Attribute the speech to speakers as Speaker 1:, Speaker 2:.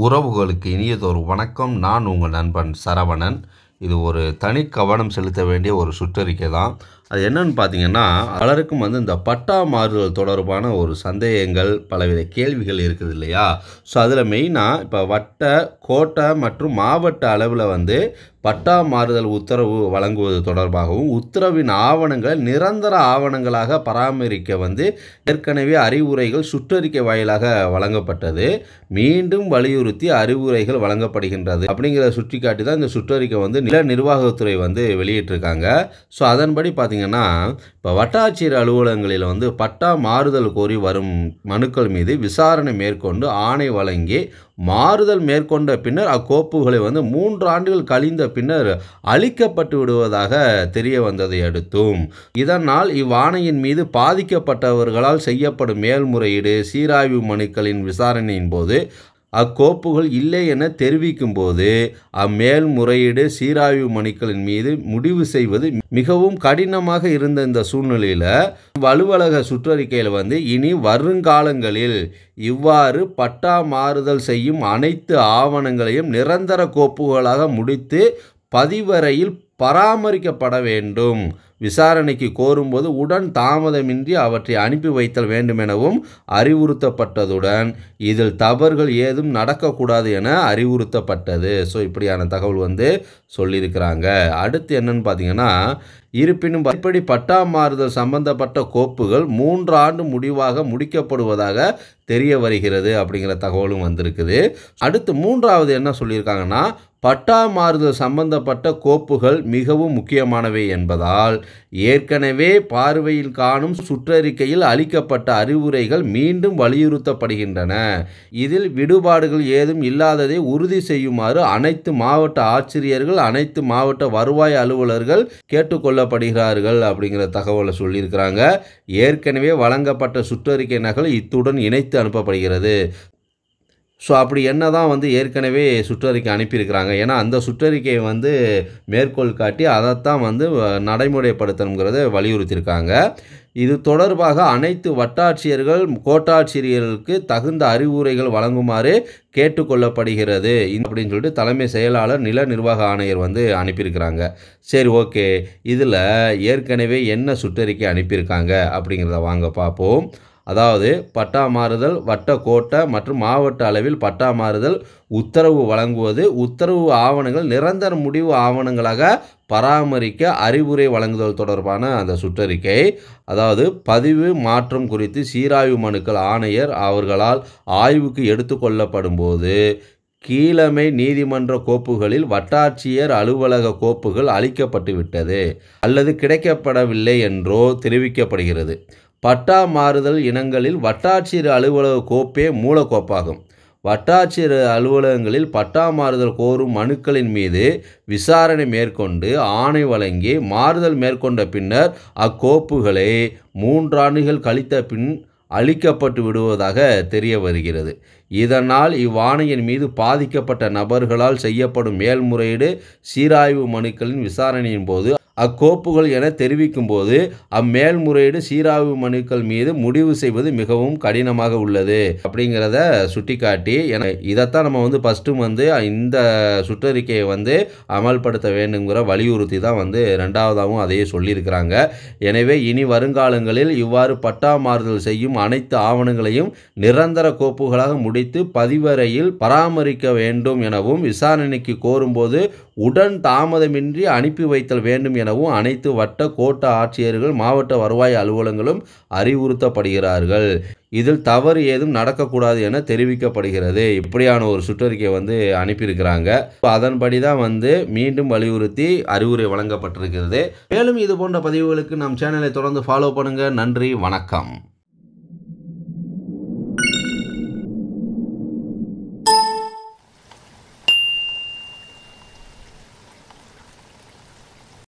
Speaker 1: உறவுகளுக்கு இனியதொரு வணக்கம் நான் உங்கள் நண்பன் சரவணன் இது ஒரு தனி கவனம் செலுத்த வேண்டிய ஒரு சுற்றறிக்கை தான் அது என்னன்னு பார்த்தீங்கன்னா பலருக்கும் வந்து இந்த பட்டா மாறுதல் தொடர்பான ஒரு சந்தேகங்கள் பலவித கேள்விகள் இருக்குது இல்லையா ஸோ அதில் மெயினாக இப்போ வட்ட கோட்டை மற்றும் மாவட்ட அளவில் வந்து பட்டா மாறுதல் உத்தரவு வழங்குவது தொடர்பாகவும் உத்தரவின் ஆவணங்கள் நிரந்தர ஆவணங்களாக பராமரிக்க வந்து ஏற்கனவே அறிவுரைகள் சுற்றறிக்கை வாயிலாக வழங்கப்பட்டது மீண்டும் வலியுறுத்தி அறிவுரைகள் வழங்கப்படுகின்றது அப்படிங்கிறத சுட்டிக்காட்டி தான் இந்த சுற்றறிக்கை வந்து நில நிர்வாகத்துறை வந்து வெளியிட்டிருக்காங்க ஸோ அதன்படி பார்த்தீங்கன்னா இப்போ வட்டாட்சியர் அலுவலகங்களில் வந்து பட்டா மாறுதல் கோரி வரும் மனுக்கள் மீது விசாரணை மேற்கொண்டு ஆணை வழங்கி மாறுதல் மேற்கொண்ட பின்னர் அக்கோப்புகளை வந்து மூன்று ஆண்டுகள் கழிந்த பின்னர் அழிக்கப்பட்டு விடுவதாக தெரிய வந்ததை அடுத்தும் இதனால் இவ்வாணையின் மீது பாதிக்கப்பட்டவர்களால் செய்யப்படும் மேல்முறையீடு சீராய்வு மனுக்களின் விசாரணையின் போது அக்கோப்புகள் இல்லை என தெரிவிக்கும் போது அம்மேல்முறையீடு சீராய்வு மனுக்களின் மீது முடிவு செய்வது மிகவும் கடினமாக இருந்த இந்த சூழ்நிலையில் அலுவலக சுற்றறிக்கையில் வந்து இனி வருங்காலங்களில் இவ்வாறு பட்டா மாறுதல் செய்யும் அனைத்து ஆவணங்களையும் நிரந்தர கோப்புகளாக முடித்து பதிவறையில் பராமரிக்கப்பட வேண்டும் விசாரணைக்கு கோரும்போது உடன் தாமதமின்றி அவற்றை அனுப்பி வைத்தல் வேண்டும் எனவும் அறிவுறுத்தப்பட்டதுடன் இதில் தவறுகள் ஏதும் நடக்கக்கூடாது என அறிவுறுத்தப்பட்டது ஸோ இப்படியான தகவல் வந்து சொல்லியிருக்கிறாங்க அடுத்து என்னன்னு பார்த்தீங்கன்னா இருப்பினும் இப்படி பட்டா மாறுதல் சம்பந்தப்பட்ட கோப்புகள் மூன்று ஆண்டு முடிவாக முடிக்கப்படுவதாக தெரிய வருகிறது அப்படிங்கிற தகவலும் வந்திருக்குது அடுத்து மூன்றாவது என்ன சொல்லியிருக்காங்கன்னா பட்டா மாறுதல் சம்பந்தப்பட்ட கோப்புகள் மிகவும் முக்கியமானவை என்பதால் ஏற்கனவே பார்வையில் காணும் சுற்றறிக்கையில் அளிக்கப்பட்ட அறிவுரைகள் மீண்டும் வலியுறுத்தப்படுகின்றன இதில் விடுபாடுகள் ஏதும் இல்லாததை உறுதி செய்யுமாறு அனைத்து மாவட்ட ஆட்சியர்கள் அனைத்து மாவட்ட வருவாய் அலுவலர்கள் கேட்டுக்கொள்ளப்படுகிறார்கள் அப்படிங்கிற தகவலை சொல்லியிருக்கிறாங்க ஏற்கனவே வழங்கப்பட்ட சுற்றறிக்கை நகல் இத்துடன் இணைத்து அனுப்பப்படுகிறது ஸோ அப்படி என்ன தான் வந்து ஏற்கனவே சுற்றறிக்கை அனுப்பியிருக்கிறாங்க ஏன்னா அந்த சுற்றறிக்கையை வந்து மேற்கோள் காட்டி அதைத்தான் வந்து நடைமுறைப்படுத்தணுங்கிறத வலியுறுத்தியிருக்காங்க இது தொடர்பாக அனைத்து வட்டாட்சியர்கள் கோட்டாட்சியர்களுக்கு தகுந்த அறிவுரைகள் வழங்குமாறு கேட்டுக்கொள்ளப்படுகிறது அப்படின்னு சொல்லிட்டு தலைமை செயலாளர் நில நிர்வாக ஆணையர் வந்து அனுப்பியிருக்கிறாங்க சரி ஓகே இதில் ஏற்கனவே என்ன சுற்றறிக்கை அனுப்பியிருக்காங்க அப்படிங்கிறத வாங்க பார்ப்போம் அதாவது பட்டா மாறுதல் வட்ட கோட்டை மற்றும் மாவட்ட அளவில் பட்டா மாறுதல் உத்தரவு வழங்குவது உத்தரவு ஆவணங்கள் நிரந்தர முடிவு ஆவணங்களாக பராமரிக்க அறிவுரை வழங்குதல் தொடர்பான அந்த சுற்றறிக்கை அதாவது பதிவு மாற்றம் குறித்து சீராய்வு மனுக்கள் ஆணையர் அவர்களால் ஆய்வுக்கு எடுத்துக்கொள்ளப்படும் போது கீழமை நீதிமன்ற கோப்புகளில் வட்டாட்சியர் அலுவலக கோப்புகள் அளிக்கப்பட்டு விட்டது அல்லது கிடைக்கப்படவில்லை என்றோ தெரிவிக்கப்படுகிறது பட்டா மாறுதல் இனங்களில் வட்டாட்சியர் அலுவலக கோப்பே மூலக்கோப்பாகும் வட்டாட்சியர் அலுவலகங்களில் பட்டா மாறுதல் கோரும் மனுக்களின் மீது விசாரணை மேற்கொண்டு ஆணை வழங்கி மாறுதல் மேற்கொண்ட பின்னர் அக்கோப்புகளை மூன்றாண்டுகள் கழித்த பின் அளிக்கப்பட்டு விடுவதாக தெரிய வருகிறது இதனால் இவ்வாணையின் மீது பாதிக்கப்பட்ட நபர்களால் செய்யப்படும் மேல்முறையீடு சீராய்வு மனுக்களின் விசாரணையின் போது அக்கோப்புகள் என தெரிவிக்கும் போது அம்மேல்முறையீடு சீராய்வு மனுக்கள் மீது முடிவு செய்வது மிகவும் கடினமாக உள்ளது அப்படிங்கிறத சுட்டிக்காட்டி என இதைத்தான் நம்ம வந்து ஃபஸ்ட்டு வந்து இந்த சுற்றறிக்கையை வந்து அமல்படுத்த வேண்டுங்கிற வலியுறுத்தி தான் வந்து ரெண்டாவதாகவும் அதையே சொல்லியிருக்கிறாங்க எனவே இனி வருங்காலங்களில் இவ்வாறு பட்டா மாறுதல் செய்யும் அனைத்து ஆவணங்களையும் நிரந்தர கோப்புகளாக முடித்து பதிவறையில் பராமரிக்க வேண்டும் எனவும் விசாரணைக்கு கோரும்போது உடன் தாமதமின்றி அனுப்பி வைத்தல் வேண்டும் எனவும் அனைத்து வட்ட கோட்ட ஆட்சியர்கள் மாவட்ட வருவாய் அலுவலங்களும் அறிவுறுத்தப்படுகிறார்கள் இதில் தவறு ஏதும் நடக்கக்கூடாது என தெரிவிக்கப்படுகிறது இப்படியான ஒரு சுற்றறிக்கை வந்து அனுப்பியிருக்கிறாங்க அதன்படி தான் வந்து மீண்டும் வலியுறுத்தி அறிவுரை வழங்கப்பட்டிருக்கிறது மேலும் இது போன்ற பதிவுகளுக்கு நம் சேனலை தொடர்ந்து ஃபாலோ பண்ணுங்கள் நன்றி வணக்கம்